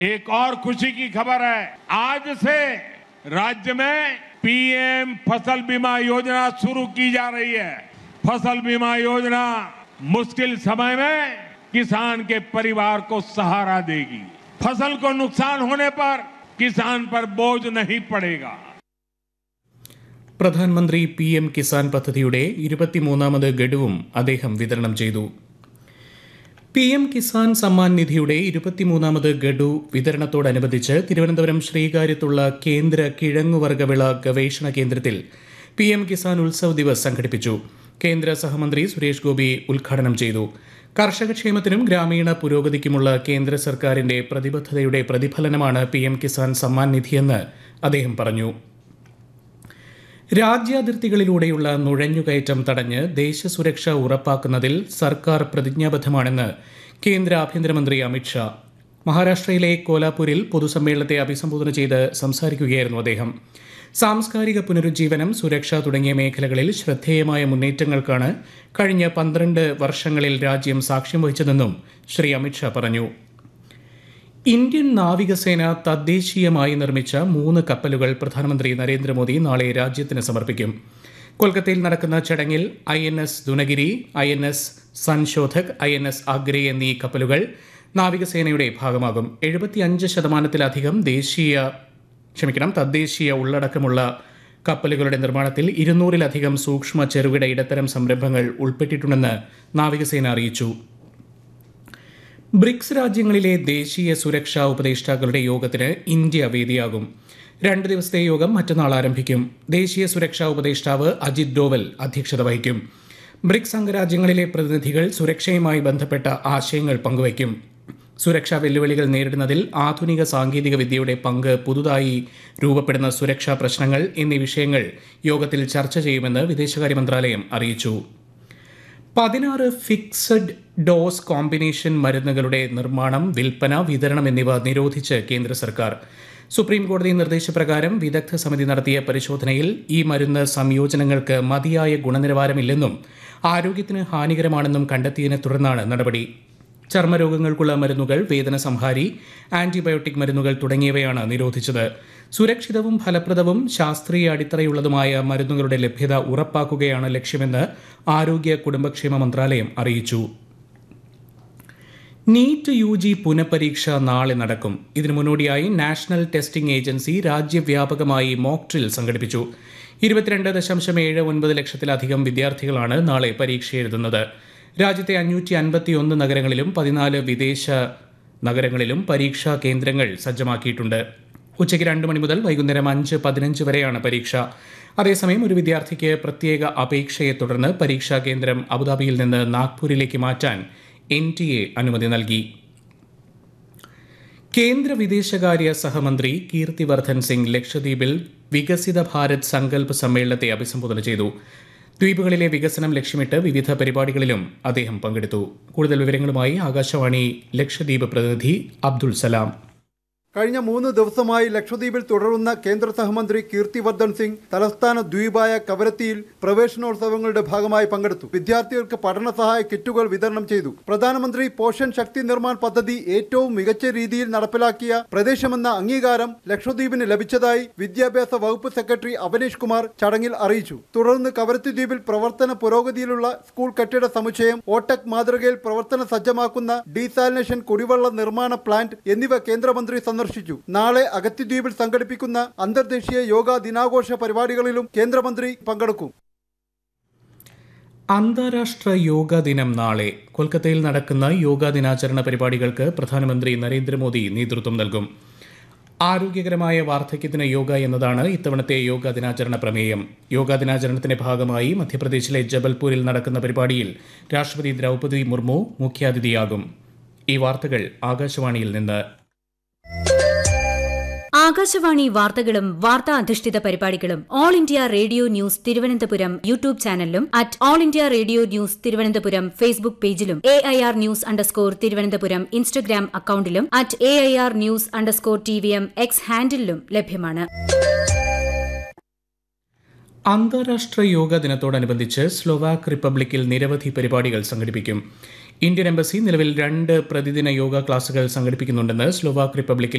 एक और खुशी की खबर है आज से राज्य में पीएम फसल बीमा योजना शुरू की जा रही है फसल बीमा योजना मुश्किल समय में किसान के परिवार को सहारा देगी फसल को नुकसान होने पर किसान पर बोझ नहीं पड़ेगा പ്രധാനമന്ത്രി പി എം കിസാൻ പദ്ധതിയുടെ ഇരുപത്തിമൂന്നാമത് ഗഡുവും അദ്ദേഹം വിതരണം ചെയ്തു പി എം കിസാൻ സമ്മാൻ നിധിയുടെ ഇരുപത്തിമൂന്നാമത് ഗഡു വിതരണത്തോടനുബന്ധിച്ച് തിരുവനന്തപുരം ശ്രീകാര്യത്തുള്ള കേന്ദ്ര കിഴങ്ങുവർഗവിള ഗവേഷണ കേന്ദ്രത്തിൽ പി എം കിസാൻ ഉത്സവ് ദിവസ് സംഘടിപ്പിച്ചു കേന്ദ്ര സഹമന്ത്രി സുരേഷ് ഗോപി ഉദ്ഘാടനം ചെയ്തു കർഷകക്ഷേമത്തിനും ഗ്രാമീണ പുരോഗതിക്കുമുള്ള കേന്ദ്ര സർക്കാരിന്റെ പ്രതിബദ്ധതയുടെ പ്രതിഫലനമാണ് പി എം കിസാൻ സമ്മാൻ നിധിയെന്ന് അദ്ദേഹം പറഞ്ഞു രാജ്യാതിർത്തികളിലൂടെയുള്ള നുഴഞ്ഞുകയറ്റം തടഞ്ഞ് ദേശസുരക്ഷ ഉറപ്പാക്കുന്നതിൽ സർക്കാർ പ്രതിജ്ഞാബദ്ധമാണെന്ന് കേന്ദ്ര ആഭ്യന്തരമന്ത്രി അമിത്ഷാ മഹാരാഷ്ട്രയിലെ കോലാപൂരിൽ പൊതുസമ്മേളനത്തെ അഭിസംബോധന ചെയ്ത് സംസാരിക്കുകയായിരുന്നു അദ്ദേഹം സാംസ്കാരിക പുനരുജ്ജീവനം സുരക്ഷ തുടങ്ങിയ മേഖലകളിൽ ശ്രദ്ധേയമായ മുന്നേറ്റങ്ങൾക്കാണ് കഴിഞ്ഞ പന്ത്രണ്ട് വർഷങ്ങളിൽ രാജ്യം സാക്ഷ്യം വഹിച്ചതെന്നും ശ്രീ അമിത്ഷാ പറഞ്ഞു ഇന്ത്യൻ നാവികസേന തദ്ദേശീയമായി നിർമ്മിച്ച മൂന്ന് കപ്പലുകൾ പ്രധാനമന്ത്രി നരേന്ദ്രമോദി നാളെ രാജ്യത്തിന് സമർപ്പിക്കും കൊൽക്കത്തയിൽ നടക്കുന്ന ചടങ്ങിൽ I N S Dunagiri I N S Sanshodhak I N S Agray എന്നീ കപ്പലുകൾ നാവികസേനയുടെ ഭാഗമാകും എഴുപത്തിയഞ്ച് ശതമാനത്തിലധികം ദേശീയ ക്ഷമിക്കണം തദ്ദേശീയ ഉള്ളടക്കമുള്ള കപ്പലുകളുടെ നിർമ്മാണത്തിൽ ഇരുന്നൂറിലധികം സൂക്ഷ്മ ചെറുകിട ഇടത്തരം സംരംഭങ്ങൾ ഉൾപ്പെട്ടിട്ടുണ്ടെന്ന് നാവികസേന അറിയിച്ചു ബ്രിക്സ് രാജ്യങ്ങളിലെ ദേശീയ സുരക്ഷാ ഉപദേഷ്ടാക്കളുടെ യോഗത്തിന് ഇന്ത്യ വേദിയാകും രണ്ട് ദിവസത്തെ യോഗം മറ്റന്നാൾ ആരംഭിക്കും ദേശീയ സുരക്ഷാ ഉപദേഷ്ടാവ് അജിത് ഡോവൽ അധ്യക്ഷത വഹിക്കും ബ്രിക്സ് അംഗരാജ്യങ്ങളിലെ പ്രതിനിധികൾ സുരക്ഷയുമായി ബന്ധപ്പെട്ട ആശയങ്ങൾ പങ്കുവയ്ക്കും സുരക്ഷാ വെല്ലുവിളികൾ നേരിടുന്നതിൽ ആധുനിക സാങ്കേതിക വിദ്യയുടെ പങ്ക് പുതുതായി രൂപപ്പെടുന്ന സുരക്ഷാ പ്രശ്നങ്ങൾ എന്നീ വിഷയങ്ങൾ യോഗത്തിൽ ചർച്ച ചെയ്യുമെന്ന് വിദേശകാര്യ മന്ത്രാലയം അറിയിച്ചു പതിനാറ് ഫിക്സഡ് ഡോസ് കോമ്പിനേഷൻ മരുന്നുകളുടെ നിർമ്മാണം വിൽപ്പന വിതരണം എന്നിവ നിരോധിച്ച് കേന്ദ്ര സർക്കാർ സുപ്രീം കോടതി നിർദ്ദേശപ്രകാരം വിദഗ്ധ സമിതി നടത്തിയ പരിശോധനയിൽ ഈ മരുന്ന് സംയോജനങ്ങൾക്ക് മതിയായ ഗുണനിലവാരമില്ലെന്നും ആരോഗ്യത്തിന് ഹാനികരമാണെന്നും കണ്ടെത്തിയതിനെ തുടർന്നാണ് നടപടി ചർമ്മരോഗങ്ങൾക്കുള്ള മരുന്നുകൾ വേദന സംഹാരി ആന്റിബയോട്ടിക് മരുന്നുകൾ തുടങ്ങിയവയാണ് നിരോധിച്ചത് സുരക്ഷിതവും ഫലപ്രദവും ശാസ്ത്രീയ അടിത്തറയുള്ളതുമായ മരുന്നുകളുടെ ലഭ്യത ഉറപ്പാക്കുകയാണ് ലക്ഷ്യമെന്ന് ആരോഗ്യ കുടുംബക്ഷേമ മന്ത്രാലയം അറിയിച്ചു നീറ്റ് യു ജി പുനഃപരീക്ഷ നാളെ നടക്കും ഇതിനു മുന്നോടിയായി നാഷണൽ ടെസ്റ്റിംഗ് ഏജൻസി രാജ്യവ്യാപകമായി മോക്ക് ഡ്രിൽ സംഘടിപ്പിച്ചു ഇരുപത്തിരണ്ട് ദശാംശം ഏഴ് ഒൻപത് ലക്ഷത്തിലധികം വിദ്യാർത്ഥികളാണ് നാളെ പരീക്ഷ എഴുതുന്നത് രാജ്യത്തെ അഞ്ഞൂറ്റി അൻപത്തിയൊന്ന് നഗരങ്ങളിലും പതിനാല് വിദേശ നഗരങ്ങളിലും പരീക്ഷാ കേന്ദ്രങ്ങൾ സജ്ജമാക്കിയിട്ടുണ്ട് ഉച്ചയ്ക്ക് രണ്ട് മണി മുതൽ വൈകുന്നേരം അഞ്ച് പതിനഞ്ച് വരെയാണ് പരീക്ഷ അതേസമയം ഒരു വിദ്യാർത്ഥിക്ക് പ്രത്യേക അപേക്ഷയെ തുടർന്ന് പരീക്ഷാ കേന്ദ്രം അബുദാബിയിൽ നിന്ന് നാഗ്പൂരിലേക്ക് മാറ്റാൻ എൻ ടി എ അനുമതി നൽകി കേന്ദ്ര വിദേശകാര്യ സഹമന്ത്രി കീർത്തിവർദ്ധൻ സിംഗ് ലക്ഷദ്വീപിൽ വികസിത ഭാരത് സങ്കല്പ് സമ്മേളനത്തെ അഭിസംബോധന ചെയ്തു ദ്വീപുകളിലെ വികസനം ലക്ഷ്യമിട്ട് വിവിധ പരിപാടികളിലും അദ്ദേഹം പങ്കെടുത്തു കൂടുതൽ വിവരങ്ങളുമായി ആകാശവാണി ലക്ഷദ്വീപ് പ്രതിനിധി അബ്ദുൾ സലാം കഴിഞ്ഞ മൂന്ന് ദിവസമായി ലക്ഷദ്വീപിൽ തുടരുന്ന കേന്ദ്ര സഹമന്ത്രി കീർത്തിവർദ്ധൻ സിംഗ് തലസ്ഥാന ദ്വീപായ കവരത്തിയിൽ പ്രവേശനോത്സവങ്ങളുടെ ഭാഗമായി പങ്കെടുത്തു വിദ്യാർത്ഥികൾക്ക് പഠന സഹായ കിറ്റുകൾ വിതരണം ചെയ്തു പ്രധാനമന്ത്രി പോഷൻ ശക്തി നിർമ്മാൺ പദ്ധതി ഏറ്റവും മികച്ച രീതിയിൽ നടപ്പിലാക്കിയ പ്രദേശമെന്ന അംഗീകാരം ലക്ഷദ്വീപിന് ലഭിച്ചതായി വിദ്യാഭ്യാസ വകുപ്പ് സെക്രട്ടറി അവനീഷ് കുമാർ ചടങ്ങിൽ അറിയിച്ചു തുടർന്ന് കവരത്തി ദ്വീപിൽ പ്രവർത്തന പുരോഗതിയിലുള്ള സ്കൂൾ കെട്ടിട സമുച്ചയം ഓട്ടക് മാതൃകയിൽ പ്രവർത്തന സജ്ജമാക്കുന്ന ഡീസാലിനേഷൻ കുടിവെള്ള നിർമ്മാണ പ്ലാന്റ് എന്നിവ കേന്ദ്രമന്ത്രി സന്ദർശിച്ചു നാളെ അഗത്തിദ്വീപിൽ സംഘടിപ്പിക്കുന്ന അന്തർദേശീയ യോഗാ ദിനാഘോഷ പരിപാടികളിലും കേന്ദ്രമന്ത്രി പങ്കെടുക്കും അന്താരാഷ്ട്ര യോഗാ ദിനം നാളെ കൊൽക്കത്തയിൽ നടക്കുന്ന യോഗാ ദിനാചരണ പരിപാടികൾക്ക് പ്രധാനമന്ത്രി നരേന്ദ്രമോദി നേതൃത്വം നൽകും ആരോഗ്യകരമായ വാർദ്ധക്യത്തിന് യോഗ എന്നതാണ് ഇത്തവണത്തെ യോഗാ ദിനാചരണ പ്രമേയം യോഗാ ദിനാചരണത്തിന്റെ ഭാഗമായി മധ്യപ്രദേശിലെ ജബൽപൂരിൽ നടക്കുന്ന പരിപാടിയിൽ രാഷ്ട്രപതി ദ്രൗപദി മുർമു മുഖ്യാതിഥിയാകും ഈ വാർത്തകൾ ആകാശവാണിയിൽ നിന്ന് ആകാശവാണി വാർത്തകളും വാർത്താ അധിഷ്ഠിത പരിപാടികളും all India radio news Thiruvananthapuram YouTube ചാനലിലും at all India radio news Thiruvananthapuram Facebook പേജിലും A I R news underscore Thiruvananthapuram Instagram അക്കൌണ്ടിലും at A I R news underscore T V M X ഹാൻഡിലും ലഭ്യമാണ് അന്താരാഷ്ട്ര യോഗ ദിനത്തോടനുബന്ധിച്ച് സ്ലൊവാക്ക് റിപ്പബ്ലിക്കിൽ നിരവധി പരിപാടികൾ സംഘടിപ്പിക്കും ഇന്ത്യൻ എംബസി നിലവിൽ രണ്ട് പ്രതിദിന യോഗ ക്ലാസുകൾ സംഘടിപ്പിക്കുന്നുണ്ടെന്ന് സ്ലൊവാക്ക് റിപ്പബ്ലിക്കിൽ